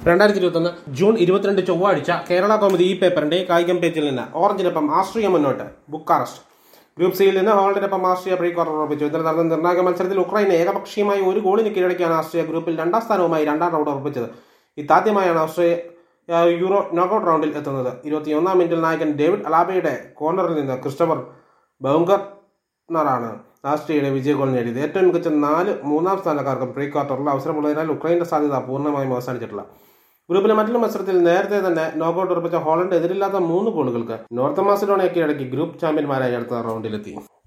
രണ്ടായിരത്തി ഇരുപത്തൊന്ന് ജൂൺ ഇരുപത്തിരണ്ട് ചൊവ്വാഴ്ച കേരള കോമഡി ഈ പേപ്പറിന്റെ കായികം പേജിൽ നിന്ന് ഓറഞ്ചിനൊപ്പം ആസ്ട്രിയ മുന്നോട്ട് ബുക്കാറസ്റ്റ് ഗ്രൂപ്പ് സിയിൽ നിന്ന് ഹോളണ്ടിനൊപ്പം ആസ്ട്രിയ പ്രീ ക്വാർട്ടർ ഉറപ്പിച്ചു ഇന്നലെ നടന്ന നിർണായക മത്സരത്തിൽ ഉക്രൈനെ ഏകപക്ഷീയമായി ഒരു ഗോളിന് കീഴടക്കിയാണ് ആസ്ട്രിയ ഗ്രൂപ്പിൽ രണ്ടാം സ്ഥാനവുമായി രണ്ടാം റൗണ്ട് ഉറപ്പിച്ചത് ഇതാദ്യമായാണ് ആസ്ട്രിയ ആ, യൂറോ നോക്കൌട്ട് റൗണ്ടിൽ എത്തുന്നത് ഇരുപത്തിയൊന്നാം മിനിറ്റിൽ നായകൻ ഡേവിഡ് അലാബയുടെ കോർണറിൽ നിന്ന് ക്രിസ്റ്റഫർ ബൗങ്കർണറാണ് ആസ്ട്രിയയുടെ വിജയ ഗോൾ നേടിയത് ഏറ്റവും മികച്ച നാല് മൂന്നാം സ്ഥാനക്കാർക്കും പ്രീ ക്വാർട്ടറിൽ അവസരമുള്ളതിനാൽ ഉക്രൈന്റെ സാധ്യത പൂർണ്ണമായും അവസാനിച്ചിട്ടില്ല ഗ്രൂപ്പിലെ മറ്റൊരു മത്സരത്തിൽ നേരത്തെ തന്നെ നോക്കൌട്ട് ഉറപ്പിച്ച ഹോളണ്ട് എതിരില്ലാത്ത മൂന്ന് ഗോളുകൾക്ക് നോർത്ത് മാസിഡോണിയ കീഴടക്കി ഗ്രൂപ്പ് ചാമ്പ്യന്മാരായി അടുത്ത റൗണ്ടിലെത്തി